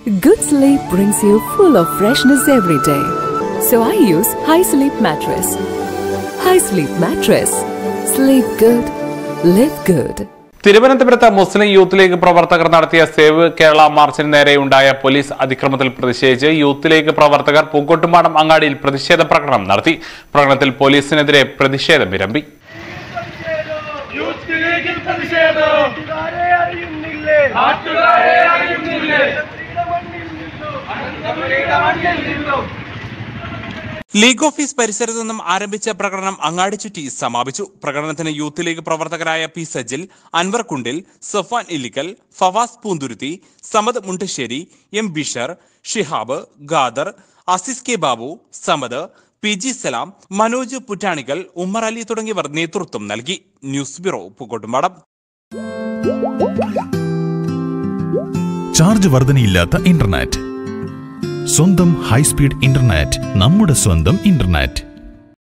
Good sleep brings you full of freshness every day. So I use High Sleep Mattress. High Sleep Mattress. Sleep good. Live good. തിരുവനന്തപുരത്ത് മുസ്ലിം youth league പ്രവർത്തകർ നടത്തിയ save Kerala മാർച്ചിന് നേരെയുണ്ടായ police അതിക്രമത്തിൽ പ്രതിഷേധിച്ച് youth league പ്രവർത്തകർ പൂക്കോട്ടുമാടം അങ്ങാടിയിൽ പ്രതിഷേധ പ്രകടനം നടത്തി പ്രകടനത്തിൽ പോലീസിനെതിരെ പ്രതിഷേധം വിരമ്പി യൂത്ത് ലീഗിൽ പ്രതിഷേധം നാട്ടുകാരെ അറിയുന്നില്ലേ നാട്ടുകാരെ അറിയുന്നില്ലേ അനന്തപുരിയുടെ മണ്ണിൽ നിന്നും ലീഗ് ഓഫീസ് പരിസരത്തു നിന്നും ആരംഭിച്ച പ്രകടനം അങ്ങാടി ചുറ്റി സമാപിച്ചു പ്രകടനത്തിന് യൂത്ത് ലീഗ് പ്രവർത്തകരായ P Sajil Anwar Kundil Safan Illikkal Fawas Poonthuruthi Samad Mundassery M Bishar Shihab Khader Aziz K Babu Samad P G Salam Manoj പുറ്റാണികൾ ഉമ്മർ അലി തുടങ്ങിയവർ നേതൃത്വം നൽകി ന്യൂസ് ബ്യൂറോ പൂക്കോട്ടുംപാടം ചാർജ് വർധനയില്ലാത്ത ഇന്റർനെറ്റ് സ്വന്തം ഹൈസ്പീഡ് ഇന്റർനെറ്റ് നമ്മുടെ സ്വന്തം ഇന്റർനെറ്റ്